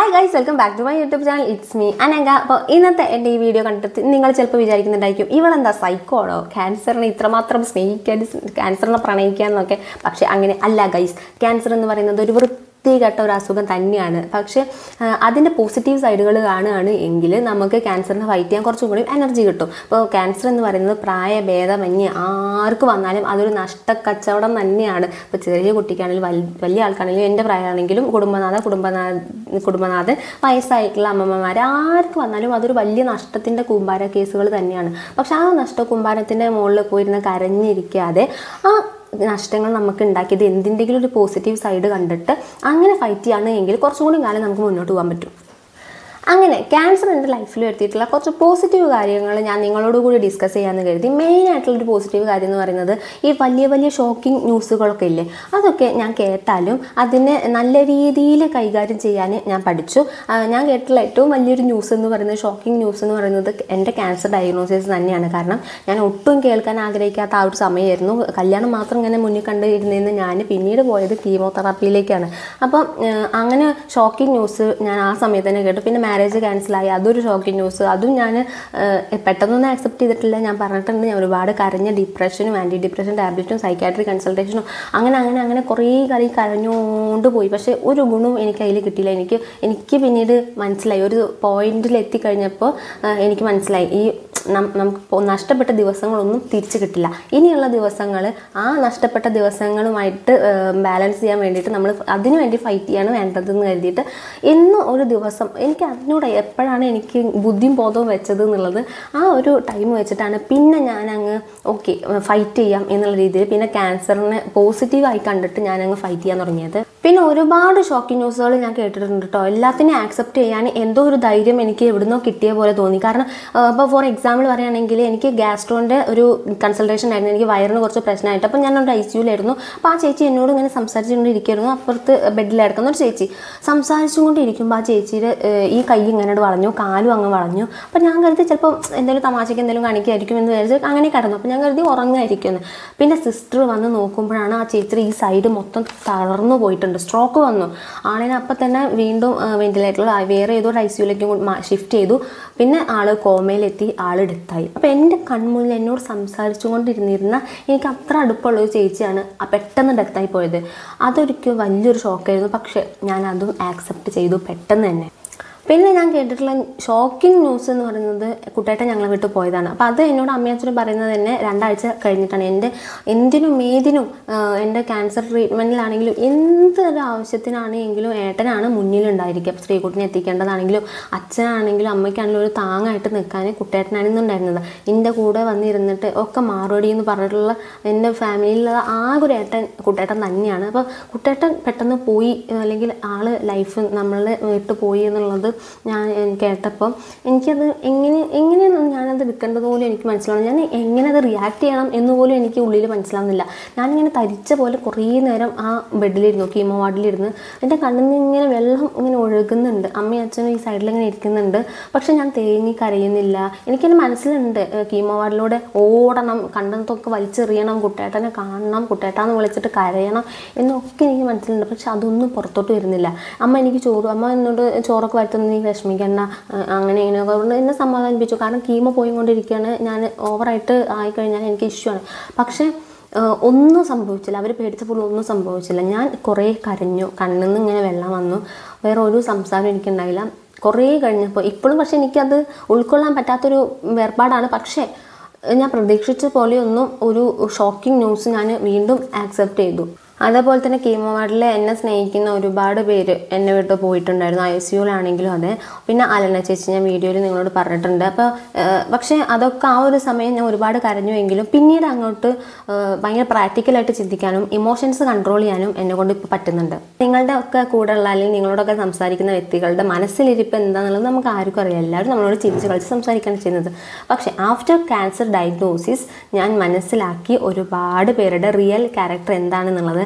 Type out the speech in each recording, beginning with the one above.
hi guys welcome back to my YouTube channel it's me അനങ്ക അപ്പോൾ ഇന്നത്തെ എൻ്റെ ഈ വീഡിയോ കണ്ടിട്ട് നിങ്ങൾ ചിലപ്പോൾ വിചാരിക്കുന്നുണ്ടായിരിക്കും ഇവളെന്താ സൈക്കോളോ ക്യാൻസറിനെ ഇത്രമാത്രം സ്നേഹിക്കാൻ ക്യാൻസറിനെ പ്രണയിക്കാന്നൊക്കെ പക്ഷേ അങ്ങനെ അല്ല ഗൈസ് ക്യാൻസർ എന്ന് പറയുന്നത് ഒരു വൃത്തികെട്ട ഒരു അസുഖം തന്നെയാണ് പക്ഷേ ആ, അതിൻ്റെ പോസിറ്റീവ് സൈഡുകൾ കാണുകയാണ് എങ്കിൽ നമുക്ക് ക്യാൻസറിനെ ഫൈറ്റ് ചെയ്യാൻ കുറച്ചും കൂടി എനർജി കിട്ടും ഇപ്പോൾ ക്യാൻസർ എന്ന് പറയുന്നത് പ്രായഭേദമന്യേ ആർക്ക് വന്നാലും അതൊരു നഷ്ടക്കച്ചവടം തന്നെയാണ് ഇപ്പോൾ ചെറിയ കുട്ടിക്കാണെങ്കിലും വൽ വലിയ ആൾക്കാണെങ്കിലും എൻ്റെ പ്രായമാണെങ്കിലും കുടുംബനാഥ കുടുംബനാഥ കുടുംബനാഥൻ വയസ്സായിട്ടുള്ള അമ്മമ്മമാർ ആർക്ക് വന്നാലും അതൊരു വലിയ നഷ്ടത്തിൻ്റെ കൂമ്പാര കേസുകൾ തന്നെയാണ് പക്ഷെ ആ നഷ്ട കൂമ്പാരത്തിൻ്റെ മുകളിൽ പോയിരുന്ന് കരഞ്ഞിരിക്കാതെ ആ നഷ്ടങ്ങൾ നമുക്ക് ഉണ്ടാക്കിയത് എന്തിൻ്റെങ്കിലും ഒരു പോസിറ്റീവ് സൈഡ് കണ്ടിട്ട് അങ്ങനെ ഫൈറ്റ് ചെയ്യുകയാണെങ്കിൽ കുറച്ചും കൂടി കാലം നമുക്ക് മുന്നോട്ട് പോകാൻ പറ്റും അങ്ങനെ ക്യാൻസർ എൻ്റെ ലൈഫിൽ വരുത്തിയിട്ടുള്ള കുറച്ച് പോസിറ്റീവ് കാര്യങ്ങൾ ഞാൻ നിങ്ങളോട് കൂടി ഡിസ്കസ് ചെയ്യാമെന്ന് കരുതി മെയിൻ ആയിട്ടുള്ളൊരു പോസിറ്റീവ് കാര്യം എന്ന് പറയുന്നത് ഈ വലിയ വലിയ ഷോക്കിംഗ് ന്യൂസുകളൊക്കെ ഇല്ലേ അതൊക്കെ ഞാൻ കേട്ടാലും അതിനെ നല്ല രീതിയിൽ കൈകാര്യം ചെയ്യാൻ ഞാൻ പഠിച്ചു ആ, ഞാൻ കേട്ടിട്ടുള്ള ഏറ്റവും വലിയൊരു ന്യൂസ് എന്ന് പറയുന്നത് ഷോക്കിംഗ് ന്യൂസ് എന്ന് പറയുന്നത് എൻ്റെ ക്യാൻസർ ഡയഗ്നോസിസ് തന്നെയാണ് കാരണം ഞാൻ ഒട്ടും കേൾക്കാൻ ആഗ്രഹിക്കാത്ത ആ ഒരു സമയമായിരുന്നു കല്യാണം മാത്രം ഇങ്ങനെ മുന്നിൽ കണ്ടിരുന്നതെന്ന് ഞാൻ പിന്നീട് പോയത് കീമോതെറാപ്പിയിലേക്കാണ് അപ്പം ആ, അങ്ങനെ ഷോക്കിംഗ് ന്യൂസ് ഞാൻ ആ സമയത്ത് തന്നെ കേട്ടു പിന്നെ മാരേജ് ക്യാൻസലായി അതൊരു ഷോക്കിംഗ് ന്യൂസ് അതും ഞാൻ പെട്ടെന്നൊന്നും ആക്സെപ്റ്റ് ചെയ്തിട്ടില്ല ഞാൻ പറഞ്ഞിട്ടുണ്ട് ഞാൻ ഒരുപാട് കരഞ്ഞ ഡിപ്രഷനും ആൻറ്റി ഡിപ്രഷൻ ടാബ്ലറ്റും സൈക്കാട്രി കൺസൾട്ടേഷനും അങ്ങനെ അങ്ങനെ അങ്ങനെ കുറേ കാര്യം കരഞ്ഞുകൊണ്ട് പോയി പക്ഷേ ഒരു ഗുണവും എനിക്ക് അതിൽ കിട്ടിയില്ല എനിക്ക് എനിക്ക് പിന്നീട് മനസ്സിലായി ഒരു പോയിന്റിൽ എത്തിക്കഴിഞ്ഞപ്പോൾ ആ, എനിക്ക് മനസ്സിലായി ഈ നം- നമുക്ക് പോ- നഷ്ടപ്പെട്ട ദിവസങ്ങളൊന്നും തിരിച്ചു കിട്ടില്ല ഇനിയുള്ള ദിവസങ്ങൾ ആ നഷ്ടപ്പെട്ട ദിവസങ്ങളുമായിട്ട് ബാലൻസ് ചെയ്യാൻ വേണ്ടിയിട്ട് നമ്മൾ അതിനു വേണ്ടി ഫൈറ്റ് ചെയ്യാണ് വേണ്ടതെന്ന് കരുതിയിട്ട് എന്നും ഒരു ദിവസം എനിക്ക് അതിനോട് എപ്പോഴാണ് എനിക്ക് ബുദ്ധിയും ബോധവും വെച്ചത് എന്നുള്ളത് ആ ഒരു ടൈം വെച്ചിട്ടാണ് പിന്നെ ഞാൻ അങ്ങ് ഓക്കെ ഫൈറ്റ് ചെയ്യാം എന്നുള്ള രീതിയിൽ പിന്നെ ക്യാൻസറിനെ പോസിറ്റീവായി കണ്ടിട്ട് ഞാൻ അങ്ങ് ഫൈറ്റ് ചെയ്യാൻ തുടങ്ങിയത് പിന്നെ ഒരുപാട് ഷോക്കിംഗ് ന്യൂസുകൾ ഞാൻ കേട്ടിട്ടുണ്ട് കേട്ടോ എല്ലാത്തിനും ആക്സെപ്റ്റ് ചെയ്യാൻ എന്തോ ഒരു ധൈര്യം എനിക്ക് എവിടുന്നോ കിട്ടിയ പോലെ തോന്നി കാരണം ഇപ്പോൾ ഫോർ എക്സാമ്പിൾ പറയുകയാണെങ്കിൽ എനിക്ക് ഗ്യാസ്ട്രോൻ്റെ ഒരു കൺസൾട്ടേഷൻ ആയിരുന്നു എനിക്ക് വയറിന് കുറച്ച് പ്രശ്നമായിട്ട് അപ്പോൾ ഞാൻ ഒരു ഐ സിയുലായിരുന്നു അപ്പോൾ ആ ചേച്ചി എന്നോട് ഇങ്ങനെ സംസാരിച്ചുകൊണ്ടിരിക്കുകയായിരുന്നു അപ്പുറത്ത് ബെഡിൽ കിടക്കുന്ന ഒരു ചേച്ചി സംസാരിച്ചുകൊണ്ടിരിക്കുമ്പോൾ ആ ചേച്ചിയുടെ ഏഹ്, ഈ കൈ ഇങ്ങനെ വളഞ്ഞു കാലും അങ്ങ് വളഞ്ഞു അപ്പോൾ ഞാൻ കരുതി ചിലപ്പോൾ എന്തെങ്കിലും തമാശയ്ക്ക് എന്തെങ്കിലും കാണിക്കുമായിരിക്കും എന്ന് വിചാരിച്ച് അങ്ങനെ കിടന്നു അപ്പോൾ ഞാൻ കരുതി ഉറങ്ങായിരിക്കും എന്ന് പിന്നെ സിസ്റ്റർ വന്ന് നോക്കുമ്പോഴാണ് ആ ചേച്ചി ഈ സൈഡ് മൊത്തം തളർന്നു പോയിട്ടുണ്ട് സ്ട്രോക്ക് വന്നു ആളിനെ അപ്പം തന്നെ വീണ്ടും വെന്റിലേറ്ററിൽ വേറെ ഏതോ ഒരു ഐ സിയുലേക്ക് ഷിഫ്റ്റ് ചെയ്തു പിന്നെ ആള് കോമയിലെത്തി ആൾ ഡെത്തായി അപ്പോൾ എൻ്റെ കൺമുന്നിൽ എന്നോട് സംസാരിച്ചുകൊണ്ടിരുന്നിരുന്ന എനിക്ക് അത്ര അടുപ്പമുള്ള ഒരു ചേച്ചിയാണ് ആ പെട്ടെന്ന് ഡെത്തായി പോയത് അതൊരിക്കലും വലിയൊരു ഷോക്കായിരുന്നു പക്ഷേ ഞാൻ അതും ആക്സെപ്റ്റ് ചെയ്തു പെട്ടെന്ന് തന്നെ പിന്നെ ഞാൻ കേട്ടിട്ടുള്ള ഷോക്കിംഗ് ന്യൂസ് എന്ന് പറയുന്നത് കുട്ടേട്ടൻ ഞങ്ങളെ വിട്ട് പോയതാണ് അപ്പോൾ അത് എന്നോട് അമ്മയച്ഛനും പറയുന്നത് തന്നെ രണ്ടാഴ്ച കഴിഞ്ഞിട്ടാണ് എൻ്റെ എന്തിനും ഏതിനും ആഹ്, എൻ്റെ ക്യാൻസർ ട്രീറ്റ്മെൻറ്റിലാണെങ്കിലും എന്തൊരു ആവശ്യത്തിനാണെങ്കിലും ഏട്ടനാണ് മുന്നിലുണ്ടായിരിക്കുക അപ്പോൾ സ്ത്രീകുട്ടിനെ എത്തിക്കേണ്ടതാണെങ്കിലും അച്ഛനാണെങ്കിലും അമ്മയ്ക്കാണെങ്കിലും ഒരു താങ്ങായിട്ട് നിൽക്കാൻ കുട്ടേട്ടനാണ് ഇന്നുണ്ടായിരുന്നത് എൻ്റെ കൂടെ വന്നിരുന്നിട്ട് ഒക്കെ മാറുപടി എന്ന് പറഞ്ഞിട്ടുള്ള എൻ്റെ ഫാമിലിയിലുള്ള ആകെ ഒരു ഏട്ടൻ കുട്ടേട്ടൻ തന്നെയാണ് അപ്പോൾ കുട്ടേട്ടൻ പെട്ടെന്ന് പോയി അല്ലെങ്കിൽ ആള് ലൈഫ് നമ്മളെ വിട്ട് പോയി എന്നുള്ളത് ഞാൻ കേട്ടപ്പം എനിക്കത് എങ്ങനെ എങ്ങനെയാണ് ഞാനത് വിൽക്കേണ്ടത് പോലും എനിക്ക് മനസ്സിലാവും ഞാൻ എങ്ങനെ അത് റിയാക്ട് ചെയ്യണം എന്ന് പോലും എനിക്ക് ഉള്ളിൽ മനസ്സിലാവുന്നില്ല ഞാനിങ്ങനെ തരിച്ച പോലെ കുറേ നേരം ആ ബെഡിലിരുന്നു കീമോ വാർഡിലിരുന്ന് എൻ്റെ കണ്ണിൽ നിന്ന് ഇങ്ങനെ വെള്ളം ഇങ്ങനെ ഒഴുകുന്നുണ്ട് അമ്മയും അച്ഛനും ഈ സൈഡിൽ ഇങ്ങനെ ഇരിക്കുന്നുണ്ട് പക്ഷെ ഞാൻ തേങ്ങി കരയുന്നില്ല എനിക്കെൻ്റെ മനസ്സിലുണ്ട് ഏഹ് കീമോ വാർഡിലൂടെ ഓടണം കണ്ടത്തൊക്കെ വലിച്ചെറിയണം കുട്ടേട്ടനെ കാണണം കുട്ടേട്ടാന്ന് വിളിച്ചിട്ട് കരയണം എന്നൊക്കെ എനിക്ക് മനസ്സിലുണ്ട് പക്ഷെ അതൊന്നും പുറത്തോട്ട് വരുന്നില്ല അമ്മ എനിക്ക് ചോറ് അമ്മ എന്നോട് ചോറൊക്കെ വരുത്തുന്ന നീ വിഷമിക്കണ്ട ഏഹ് അങ്ങനെ ഇങ്ങനെയൊക്കെ പറഞ്ഞ് എന്നെ സമാധാനിപ്പിച്ചു കാരണം കീമോ പോയിക്കൊണ്ടിരിക്കുകയാണ് ഞാൻ ഓവറായിട്ട് ആയിക്കഴിഞ്ഞാൽ എനിക്ക് ഇഷ്യൂ ആണ് പക്ഷേ ഏഹ് ഒന്നും സംഭവിച്ചില്ല അവർ പേടിച്ചപ്പോൾ ഒന്നും സംഭവിച്ചില്ല ഞാൻ കുറേ കരഞ്ഞു കണ്ണിൽ നിന്ന് ഇങ്ങനെ വെള്ളം വന്നു വേറെ ഒരു സംസാരം എനിക്കുണ്ടായില്ല കുറേ കഴിഞ്ഞപ്പോൾ ഇപ്പോഴും പക്ഷേ എനിക്കത് ഉൾക്കൊള്ളാൻ പറ്റാത്തൊരു വേർപാടാണ് പക്ഷേ ഞാൻ പ്രതീക്ഷിച്ച പോലെയൊന്നും ഒരു ഷോക്കിംഗ് ന്യൂസ് ഞാൻ വീണ്ടും ആക്സെപ്റ്റ് ചെയ്തു അതേപോലെ തന്നെ കീമോ വാർഡിൽ എന്നെ സ്നേഹിക്കുന്ന ഒരുപാട് പേര് എന്നെ വിട്ട് പോയിട്ടുണ്ടായിരുന്നു ഐ സി യുലാണെങ്കിലും അതെ പിന്നെ അലന ചേച്ചി ഞാൻ വീഡിയോയിൽ നിങ്ങളോട് പറഞ്ഞിട്ടുണ്ട് അപ്പോൾ പക്ഷേ അതൊക്കെ ആ ഒരു സമയം ഞാൻ ഒരുപാട് കരഞ്ഞുവെങ്കിലും പിന്നീട് അങ്ങോട്ട് ഏഹ്, ഭയങ്കര പ്രാക്ടിക്കലായിട്ട് ചിന്തിക്കാനും ഇമോഷൻസ് കൺട്രോൾ ചെയ്യാനും എന്നെ കൊണ്ട് ഇപ്പോൾ പറ്റുന്നുണ്ട് നിങ്ങളുടെ ഒക്കെ കൂടെ ഉള്ള അല്ലെങ്കിൽ നിങ്ങളോടൊക്കെ സംസാരിക്കുന്ന വ്യക്തികളുടെ മനസ്സിലിരിപ്പ് എന്താണെന്നുള്ളത് നമുക്ക് ആർക്കും അറിയാം എല്ലാവരും നമ്മളോട് ചിരിച്ച് കളിച്ച് സംസാരിക്കുകയാണ് ചെയ്യുന്നത് പക്ഷേ ആഫ്റ്റർ ക്യാൻസർ ഡയഗ്നോസിസ് ഞാൻ മനസ്സിലാക്കി ഒരുപാട് പേരുടെ റിയൽ ക്യാരക്ടർ എന്താണെന്നുള്ളത്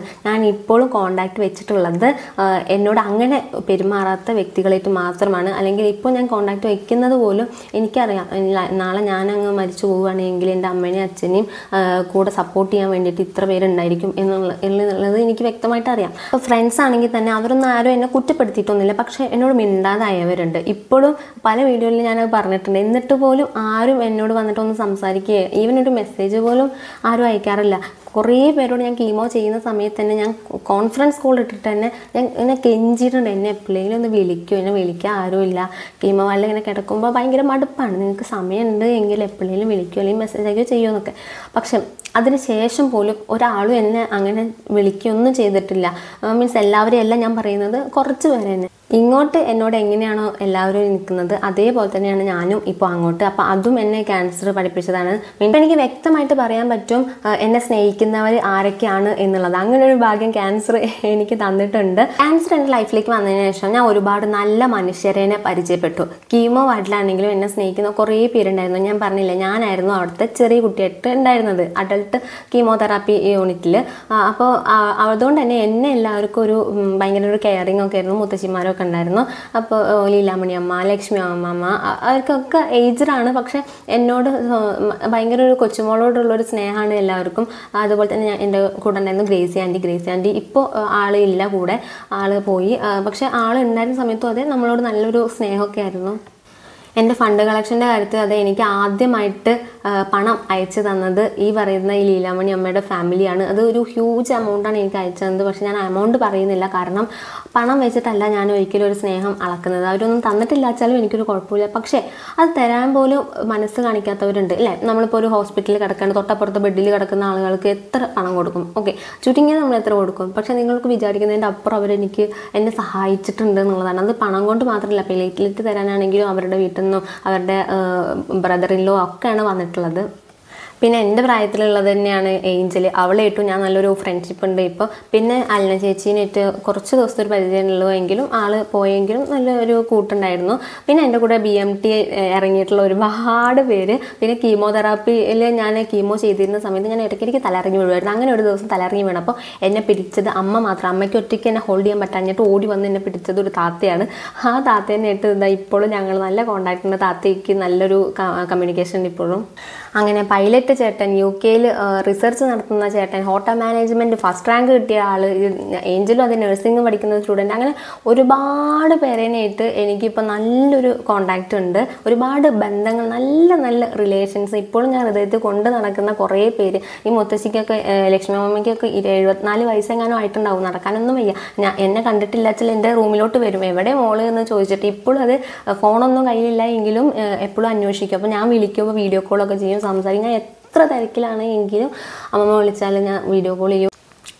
ഞാൻ ഇപ്പോഴും കോണ്ടാക്ട് വെച്ചിട്ടുള്ളത് ആ, എന്നോട് അങ്ങനെ പെരുമാറാത്ത വ്യക്തികളായിട്ട് മാത്രമാണ് അല്ലെങ്കിൽ ഇപ്പോൾ ഞാൻ കോണ്ടാക്ട് വെക്കുന്നത് പോലും എനിക്കറിയാം ഇല്ല, നാളെ ഞാൻ അങ്ങ് മരിച്ചു പോവുകയാണെങ്കിൽ എൻ്റെ അമ്മേനെയും അച്ഛനെയും ആ, കൂടെ സപ്പോർട്ട് ചെയ്യാൻ വേണ്ടിയിട്ട് ഇത്ര പേരുണ്ടായിരിക്കും എന്നുള്ള എന്നുള്ളത് എനിക്ക് വ്യക്തമായിട്ട് അറിയാം അപ്പോൾ ഫ്രണ്ട്സ് ആണെങ്കിൽ തന്നെ അവരൊന്നും ആരും എന്നെ കുറ്റപ്പെടുത്തിയിട്ടൊന്നുമില്ല പക്ഷേ എന്നോട് മിണ്ടാതായവരുണ്ട് ഇപ്പോഴും പല വീഡിയോയിൽ ഞാനത് പറഞ്ഞിട്ടുണ്ട് എന്നിട്ട് പോലും ആരും എന്നോട് വന്നിട്ടൊന്ന് സംസാരിക്കുകയോ ഈവൻ ഒരു മെസ്സേജ് പോലും ആരും അയക്കാറില്ല കുറേ പേരോട് ഞാൻ കീമോ ചെയ്യുന്ന സമയത്ത് തന്നെ ഞാൻ കോൺഫറൻസ് കോൾ ഇട്ടിട്ട് തന്നെ ഞാൻ എന്നെ കെഞ്ചിയിട്ടുണ്ട് എന്നെ എപ്പോഴെങ്കിലും ഒന്ന് വിളിക്കും എന്നെ വിളിക്കാൻ ആരുമില്ല കീമോ വാളിൽ ഇങ്ങനെ കിടക്കുമ്പോൾ ഭയങ്കര മടുപ്പാണ് നിങ്ങൾക്ക് സമയമുണ്ട് എങ്കിൽ എപ്പോഴെങ്കിലും വിളിക്കുമോ അല്ലെങ്കിൽ മെസ്സേജ് അയക്കുകയോ ചെയ്യുമെന്നൊക്കെ പക്ഷെ അതിന് ശേഷം പോലും ഒരാളും എന്നെ അങ്ങനെ വിളിക്കുകയൊന്നും ചെയ്തിട്ടില്ല മീൻസ് എല്ലാവരെയും അല്ല ഞാൻ പറയുന്നത് കുറച്ച് പേരെ തന്നെ ഇങ്ങോട്ട് എന്നോട് എങ്ങനെയാണോ എല്ലാവരും നിൽക്കുന്നത് അതേപോലെ തന്നെയാണ് ഞാനും ഇപ്പോൾ അങ്ങോട്ട് അപ്പോൾ അതും എന്നെ ക്യാൻസർ പഠിപ്പിച്ചതാണ് ഇപ്പം എനിക്ക് വ്യക്തമായിട്ട് പറയാൻ പറ്റും ആ, എന്നെ സ്നേഹിക്കുന്നവർ ആരൊക്കെയാണ് എന്നുള്ളത് അങ്ങനെ ഒരു ഭാഗ്യം ക്യാൻസർ എനിക്ക് തന്നിട്ടുണ്ട് ക്യാൻസർ എൻ്റെ ലൈഫിലേക്ക് വന്നതിന് ശേഷം ഞാൻ ഒരുപാട് നല്ല മനുഷ്യരെ പരിചയപ്പെട്ടു കീമോ വാർഡിലാണെങ്കിലും എന്നെ സ്നേഹിക്കുന്ന കുറേ പേരുണ്ടായിരുന്നു ഞാൻ പറഞ്ഞില്ല ഞാനായിരുന്നു അവിടുത്തെ ചെറിയ കുട്ടിയായിട്ട് ഉണ്ടായിരുന്നത് അഡൾട്ട് കീമോതെറാപ്പി യൂണിറ്റിൽ അപ്പോൾ അതുകൊണ്ട് തന്നെ എന്നെ എല്ലാവർക്കും ഒരു ഉം, ഭയങ്കര ഒരു കെയറിങ് ഒക്കെ ആയിരുന്നു മുത്തശ്ശിമാരൊക്കെ ഉണ്ടായിരുന്നു അപ്പോൾ ലീലാമണി അമ്മ ലക്ഷ്മി അമ്മമ്മ അ- അവർക്കൊക്കെ ഏജ്ഡാണ് പക്ഷെ എന്നോട് സ്വ- മ- ഭയങ്കര ഒരു കൊച്ചുമോളോടുള്ള ഒരു സ്നേഹമാണ് എല്ലാവർക്കും അതുപോലെ തന്നെ ഞാൻ എൻ്റെ കൂടെ ഉണ്ടായിരുന്നു ഗ്രേസി ആൻറ്റി ഗ്രേസി ആൻറ്റി ഇപ്പോൾ ആളില്ല കൂടെ ആള് പോയി ആ, പക്ഷെ ആൾ ഉണ്ടായിരുന്ന സമയത്തും അതെ നമ്മളോട് നല്ലൊരു സ്നേഹമൊക്കെ ആയിരുന്നു എൻ്റെ ഫണ്ട് കളക്ഷൻ്റെ കാര്യത്തിൽ അത് എനിക്ക് ആദ്യമായിട്ട് ആ, പണം അയച്ചു തന്നത് ഈ പറയുന്ന ഈ ലീലാമണി അമ്മയുടെ ഫാമിലിയാണ് അത് ഒരു ഹ്യൂജ് എമൗണ്ടാണ് എനിക്ക് അയച്ചു തന്നത് പക്ഷെ ഞാൻ എമൗണ്ട് പറയുന്നില്ല കാരണം പണം വെച്ചിട്ടല്ല ഞാൻ ഒരിക്കലും ഒരു സ്നേഹം അളക്കുന്നത് അവരൊന്നും തന്നിട്ടില്ല വെച്ചാലും എനിക്കൊരു കുഴപ്പമില്ല പക്ഷേ അത് തരാൻ പോലും മനസ്സ് കാണിക്കാത്തവരുണ്ട് അല്ലേ നമ്മളിപ്പോൾ ഒരു ഹോസ്പിറ്റലിൽ കിടക്കാണ്ട് തൊട്ടപ്പുറത്ത് ബെഡിൽ കിടക്കുന്ന ആളുകൾക്ക് എത്ര പണം കൊടുക്കും ഓക്കെ ചുരുങ്ങിയത് നമ്മൾ എത്ര കൊടുക്കും പക്ഷേ നിങ്ങൾക്ക് വിചാരിക്കുന്നതിൻ്റെ അപ്പുറം അവരെനിക്ക് എന്നെ സഹായിച്ചിട്ടുണ്ട് എന്നുള്ളതാണ് അത് പണം കൊണ്ട് മാത്രമല്ല പ്ലേറ്റ്ലെറ്റ് തരാനാണെങ്കിലും അവരുടെ വീട്ടിൽ നിന്നും അവരുടെ ബ്രദറിലോ ഒക്കെയാണ് വന്നിട്ടുള്ളത് പിന്നെ എൻ്റെ പ്രായത്തിലുള്ളത് തന്നെയാണ് ഏഞ്ചൽ അവളായിട്ടും ഞാൻ നല്ലൊരു ഫ്രണ്ട്ഷിപ്പ് ഉണ്ട് ഇപ്പോൾ പിന്നെ അൽന ചേച്ചീനായിട്ട് കുറച്ച് ദിവസത്തെ ഒരു പരിചയമുള്ളൂ എങ്കിലും ആൾ പോയെങ്കിലും നല്ലൊരു കൂട്ടുണ്ടായിരുന്നു പിന്നെ എൻ്റെ കൂടെ ബി എം ടി ഇറങ്ങിയിട്ടുള്ള ഒരുപാട് പേര് പിന്നെ കീമോതെറാപ്പിയിൽ ഞാൻ കീമോ ചെയ്തിരുന്ന സമയത്ത് ഞാൻ ഇടയ്ക്കിടയ്ക്ക് തലയിറങ്ങി വീഴുമായിരുന്നു അങ്ങനെ ഒരു ദിവസം തലയിറങ്ങി വീണു അപ്പോൾ എന്നെ പിടിച്ചത് അമ്മ മാത്രം അമ്മയ്ക്ക് ഒറ്റയ്ക്ക് എന്നെ ഹോൾഡ് ചെയ്യാൻ പറ്റാഞ്ഞിട്ട് ഓടി വന്ന് എന്നെ പിടിച്ചത് ഒരു താത്തയാണ് ആ താത്തേനായിട്ട് ഇതാ ഇപ്പോഴും ഞങ്ങൾ നല്ല കോണ്ടാക്ട് ഉണ്ട് താത്തയ്ക്ക് നല്ലൊരു കമ്മ്യൂണിക്കേഷൻ ഉണ്ട് ഇപ്പോഴും അങ്ങനെ പൈലറ്റ് ചേട്ടൻ യു കെയിൽ റിസർച്ച് നടത്തുന്ന ചേട്ടൻ ഹോട്ടൽ മാനേജ്മെൻറ്റ് ഫസ്റ്റ് റാങ്ക് കിട്ടിയ ആൾ ഏഞ്ചലും അത് നഴ്സിംഗ് പഠിക്കുന്ന സ്റ്റുഡൻറ്റ് അങ്ങനെ ഒരുപാട് പേരേനായിട്ട് എനിക്കിപ്പോൾ നല്ലൊരു കോണ്ടാക്റ്റ് ഉണ്ട് ഒരുപാട് ബന്ധങ്ങൾ നല്ല നല്ല റിലേഷൻസ് ഇപ്പോഴും ഞാൻ ഹൃദയത്തിൽ കൊണ്ട് നടക്കുന്ന കുറേ പേര് ഈ മുത്തശ്ശിക്കൊക്കെ ഏഹ്, ലക്ഷ്മി അമ്മയ്ക്കൊക്കെ ഇരു- എഴുപത്തിനാല് വയസ്സെങ്ങാനും ആയിട്ടുണ്ടാവും നടക്കാനൊന്നും വയ്യ ഞാൻ എന്നെ കണ്ടിട്ടില്ല വെച്ചാൽ എൻ്റെ റൂമിലോട്ട് വരും എവിടെ മോള് എന്ന് ചോദിച്ചിട്ട് ഇപ്പോഴും അത് ഫോണൊന്നും കയ്യിലില്ല എങ്കിലും എപ്പോഴും അന്വേഷിക്കും അപ്പോൾ ഞാൻ വിളിക്കുമ്പോൾ വീഡിയോ കോളൊക്കെ ചെയ്യും സംസാരിക്കും ഞാൻ എത്ര തിരക്കിലാണ് എങ്കിലും അമ്മമ്മ വിളിച്ചാൽ ഞാൻ വീഡിയോ കോൾ ചെയ്യും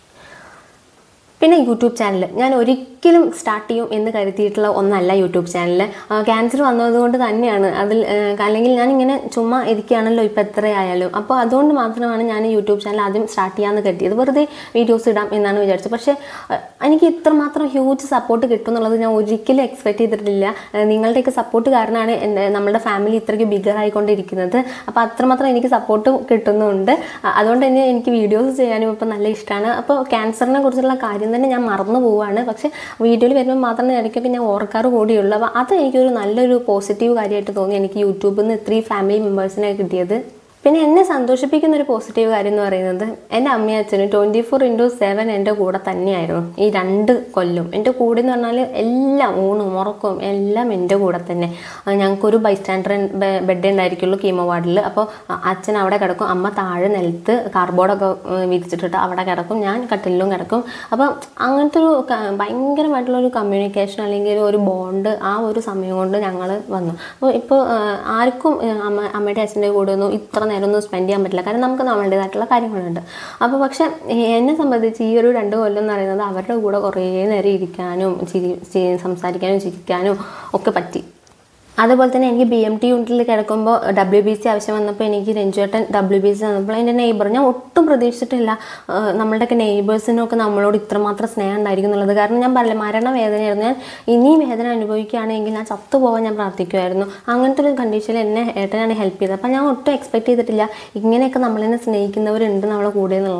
പിന്നെ യൂട്യൂബ് ചാനൽ ഞാൻ ഒരിക്കലും സ്റ്റാർട്ട് ചെയ്യും എന്ന് കരുതിയിട്ടുള്ള ഒന്നല്ല യൂട്യൂബ് ചാനൽ ക്യാൻസർ വന്നതുകൊണ്ട് തന്നെയാണ് അതിൽ ആ, അല്ലെങ്കിൽ ഞാൻ ഇങ്ങനെ ചുമ്മാ ഇരിക്കുകയാണല്ലോ ഇപ്പോൾ എത്രയായാലും അപ്പോൾ അതുകൊണ്ട് മാത്രമാണ് ഞാൻ യൂട്യൂബ് ചാനൽ ആദ്യം സ്റ്റാർട്ട് ചെയ്യാമെന്ന് കരുതിയത് വെറുതെ വീഡിയോസ് ഇടാം എന്നാണ് വിചാരിച്ചത് പക്ഷേ ആ, എനിക്ക് ഇത്രമാത്രം ഹ്യൂജ് സപ്പോർട്ട് കിട്ടും എന്നുള്ളത് ഞാൻ ഒരിക്കലും എക്സ്പെക്ട് ചെയ്തിട്ടില്ല ആ, നിങ്ങളുടെയൊക്കെ സപ്പോർട്ട് കാരണമാണ് എൻ്റെ നമ്മുടെ ഫാമിലി ഇത്രയ്ക്ക് ബിഗർ ആയിക്കൊണ്ടിരിക്കുന്നത് അപ്പോൾ അത്രമാത്രം എനിക്ക് സപ്പോർട്ട് കിട്ടുന്നുണ്ട് ആ, അതുകൊണ്ട് തന്നെ എനിക്ക് വീഡിയോസ് ചെയ്യാനും ഇപ്പോൾ നല്ല ഇഷ്ടമാണ് അപ്പോൾ ക്യാൻസറിനെ കുറിച്ചുള്ള കാര്യം തന്നെ ഞാൻ മറന്നു പോവുകയാണ് പക്ഷേ വീഡിയോയിൽ വരുമ്പോൾ മാത്രമേ ഇടയ്ക്കൊക്കെ ഞാൻ ഓർക്കാറ് കൂടിയുള്ളൂ അപ്പോൾ അത് എനിക്കൊരു നല്ലൊരു പോസിറ്റീവ് കാര്യമായിട്ട് തോന്നി എനിക്ക് യൂട്യൂബിൽ നിന്ന് ഇത്രയും ഫാമിലി മെമ്പേഴ്സിനെ കിട്ടിയത് പിന്നെ എന്നെ സന്തോഷിപ്പിക്കുന്ന ഒരു പോസിറ്റീവ് കാര്യം എന്ന് പറയുന്നത് എൻ്റെ അമ്മയും അച്ഛനും ട്വൻറ്റി ഫോർ ഇൻറ്റു സെവൻ എൻ്റെ കൂടെ തന്നെയായിരുന്നു ഈ രണ്ട് കൊല്ലും എൻ്റെ കൂടെ എന്ന് പറഞ്ഞാൽ എല്ലാം ഊണും ഉറക്കവും എല്ലാം എൻ്റെ കൂടെ തന്നെ ആ, ഞങ്ങൾക്കൊരു ബൈസ്റ്റാൻഡർ ബെഡ് ഉണ്ടായിരിക്കുള്ളൂ കീമോ വാർഡിൽ അപ്പോൾ അച്ഛൻ അവിടെ കിടക്കും അമ്മ താഴെ നിലത്ത് കാർബോർഡൊക്കെ ഉം, വിരിച്ചിട്ടിട്ട് അവിടെ കിടക്കും ഞാൻ കട്ടിലും കിടക്കും അപ്പോൾ അങ്ങനത്തെ ഒരു ക- ഭയങ്കരമായിട്ടുള്ള ഒരു കമ്മ്യൂണിക്കേഷൻ അല്ലെങ്കിൽ ഒരു ബോണ്ട് ആ ഒരു സമയം കൊണ്ട് ഞങ്ങൾ വന്നു അപ്പോൾ ഇപ്പോൾ ആർക്കും ആ, അമ്മ അമ്മയുടെ അച്ഛൻ്റെ കൂടെ ഒന്നും ഇത്ര നേരം ഒന്നും സ്പെൻഡ് ചെയ്യാൻ പറ്റില്ല കാരണം നമുക്ക് നമ്മളുടേതായിട്ടുള്ള കാര്യങ്ങളുണ്ട് അപ്പോൾ പക്ഷേ എന്നെ സംബന്ധിച്ച് ഈ ഒരു രണ്ട് കൊല്ലം എന്ന് പറയുന്നത് അവരുടെ കൂടെ കുറേ നേരം ഇരിക്കാനും ചിരി ചി- സംസാരിക്കാനും ചിരിക്കാനും ഒക്കെ പറ്റി അതുപോലെ തന്നെ എനിക്ക് ബി എം ടി യൂണിറ്റിൽ കിടക്കുമ്പോൾ ഡബ്ല്യു ബി സി ആവശ്യം വന്നപ്പോൾ എനിക്ക് രഞ്ജുവേട്ടൻ ഡബ്ല്യു ബി സി വന്നപ്പോൾ എൻ്റെ നെയ്ബർ ഞാൻ ഒട്ടും പ്രതീക്ഷിച്ചിട്ടില്ല ആ, നമ്മളുടെയൊക്കെ നെയ്ബേഴ്സിനൊക്കെ നമ്മളോട് ഇത്രമാത്രം സ്നേഹം ഉണ്ടായിരിക്കും എന്നുള്ളത് കാരണം ഞാൻ പറഞ്ഞില്ല മരണവേദനയായിരുന്നു ഞാൻ ഇനിയും വേദന അനുഭവിക്കുകയാണെങ്കിൽ ഞാൻ ചത്തുപോകാൻ ഞാൻ പ്രാർത്ഥിക്കുമായിരുന്നു അങ്ങനത്തെ ഒരു കണ്ടീഷനിൽ എന്നെ ഏട്ടനാണ് ഹെൽപ്പ് ചെയ്തത് അപ്പം ഞാൻ ഒട്ടും എക്സ്പെക്ട് ചെയ്തിട്ടില്ല ഇങ്ങനെയൊക്കെ നമ്മളെന്നെ സ്നേഹിക്കുന്നവരുണ്ട് നമ്മളെ കൂടെ എന്നുള്ളത്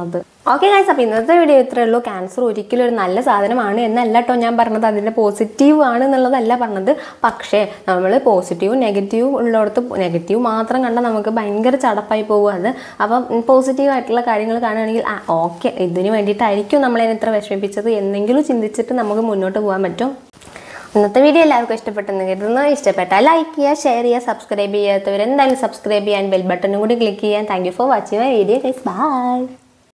ഓക്കെ ഗൈസ് അപ്പോൾ ഇന്നത്തെ വീഡിയോ ഇത്രയേ ഉള്ളൂ ക്യാൻസർ ഒരിക്കലും ഒരു നല്ല സാധനമാണ് എന്നല്ല കേട്ടോ ഞാൻ പറഞ്ഞത് അതിൻ്റെ പോസിറ്റീവ് ആണ് എന്നുള്ളതല്ല പറഞ്ഞത് പക്ഷേ നമ്മൾ പോസിറ്റീവും നെഗറ്റീവും ഉള്ളിടത്ത് നെഗറ്റീവ് മാത്രം കണ്ടാൽ നമുക്ക് ഭയങ്കര ചടപ്പായി പോകുന്നത് അപ്പം പോസിറ്റീവ് ആയിട്ടുള്ള കാര്യങ്ങൾ കാണുകയാണെങ്കിൽ ആ ഓക്കെ ഇതിന് വേണ്ടിയിട്ടായിരിക്കും നമ്മളെ ഇത്ര വിഷമിപ്പിച്ചത് എന്നെങ്കിലും ചിന്തിച്ചിട്ട് നമുക്ക് മുന്നോട്ട് പോകാൻ പറ്റും ഇന്നത്തെ വീഡിയോ എല്ലാവർക്കും ഇഷ്ടപ്പെട്ടെന്ന് കരുതുന്നു ഇഷ്ടപ്പെട്ടാൽ ലൈക്ക് ചെയ്യുക ഷെയർ ചെയ്യുക സബ്സ്ക്രൈബ് ചെയ്യാത്തവർ എന്തായാലും സബ്സ്ക്രൈബ് ചെയ്യാൻ ബെൽ ബട്ടണും കൂടി ക്ലിക്ക് ചെയ്യാൻ thank you for watching my video guys by